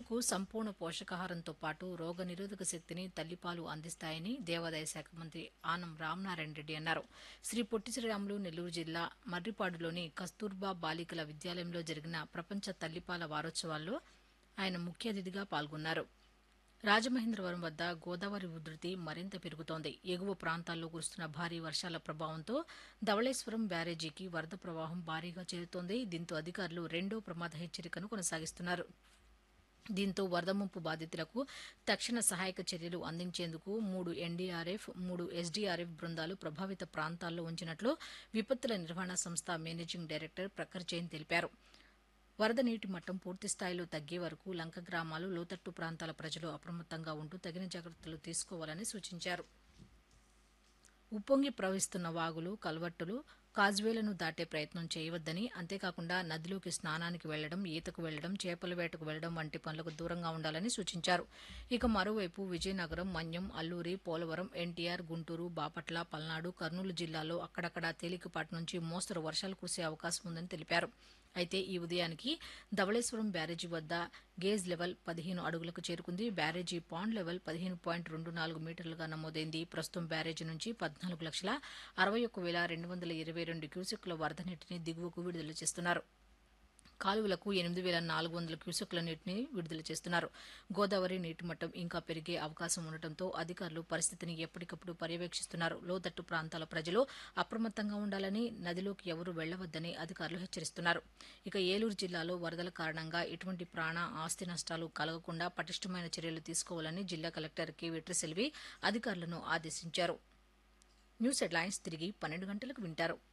శిశువుకు సంపూర్ణ పోషకాహారంతో పాటు రోగనిరోధక శక్తిని తల్లిపాలు అందిస్తాయని దేవాదాయ శాఖ మంత్రి ఆనం రామనారాయణ రెడ్డి అన్నారు శ్రీ పొట్టి శ్రీరాములు నెల్లూరు జిల్లా మర్రిపాడులోని కస్తూర్బా బాలికల విద్యాలయంలో జరిగిన ప్రపంచ తల్లిపాల వారోత్సవాల్లో ఆయన ముఖ్య అతిథిగా పాల్గొన్నారు రాజమహేంద్రవరం వద్ద గోదావరి ఉధృతి మరింత పెరుగుతోంది ఎగువ ప్రాంతాల్లో కురుస్తున్న భారీ వర్షాల ప్రభావంతో ధవళేశ్వరం బ్యారేజీకి వరద ప్రవాహం భారీగా చేరుతోంది దీంతో అధికారులు రెండో ప్రమాద హెచ్చరికను కొనసాగిస్తున్నారు దీంతో వరద ముంపు బాధితులకు తక్షణ సహాయక చర్యలు అందించేందుకు మూడు ఎన్డీఆర్ఎఫ్ మూడు ఎస్డీఆర్ఎఫ్ బృందాలు ప్రభావిత ప్రాంతాల్లో ఉంచినట్లు విపత్తుల నిర్వహణ సంస్థ మేనేజింగ్ డైరెక్టర్ ప్రఖర్ జైన్ తెలిపారు వరద నీటి మట్టం పూర్తి స్థాయిలో తగ్గే వరకు లంక గ్రామాలు లోతట్టు ప్రాంతాల ప్రజలు అప్రమత్తంగా ఉంటూ తగిన జాగ్రత్తలు తీసుకోవాలని సూచించారు ఉప్పొంగి ప్రవహిస్తున్న వాగులు కల్వట్టులు కాజ్వేలను దాటే ప్రయత్నం చేయవద్దని అంతేకాకుండా నదిలోకి స్నానానికి వెళ్లడం ఈతకు వెళ్లడం చేపల వేటకు వెళ్లడం వంటి పనులకు దూరంగా ఉండాలని సూచించారు ఇక మరోవైపు విజయనగరం మన్యం అల్లూరి పోలవరం ఎన్టీఆర్ గుంటూరు బాపట్ల పల్నాడు కర్నూలు జిల్లాల్లో అక్కడక్కడ తేలికపాటి నుంచి మోస్తరు వర్షాలు కురిసే అవకాశం ఉందని తెలిపారు అయితే ఈ ఉదయానికి ధవళేశ్వరం బ్యారేజీ వద్ద గేజ్ లెవెల్ పదిహేను అడుగులకు చేరుకుంది బ్యారేజీ పాండ్ లెవెల్ పదిహేను పాయింట్ రెండు నాలుగు మీటర్లుగా నమోదైంది ప్రస్తుతం బ్యారేజీ నుంచి పద్నాలుగు లక్షల అరవై ఒక్క వేల రెండు వందల ఇరవై రెండు క్యూసెక్ల వరద నీటిని దిగువకు విడుదల చేస్తున్నారు కాలువలకు ఎనిమిది వేల నాలుగు వందల క్యూసెక్ల నీటిని విడుదల చేస్తున్నారు గోదావరి నీటి మట్టం ఇంకా పెరిగే అవకాశం ఉండటంతో అధికారులు పరిస్థితిని ఎప్పటికప్పుడు పర్యవేక్షిస్తున్నారు లోతట్టు ప్రాంతాల ప్రజలు అప్రమత్తంగా ఉండాలని నదిలోకి ఎవరూ వెళ్లవద్దని అధికారులు హెచ్చరిస్తున్నారు ఇక ఏలూరు జిల్లాలో వరదల కారణంగా ఎటువంటి ప్రాణ ఆస్తి నష్టాలు కలగకుండా పటిష్టమైన చర్యలు తీసుకోవాలని జిల్లా కలెక్టర్ కె వెట్రిసెల్వి అధికారులను ఆదేశించారు న్యూస్ హెడ్లైన్స్ తిరిగి పన్నెండు గంటలకు వింటారు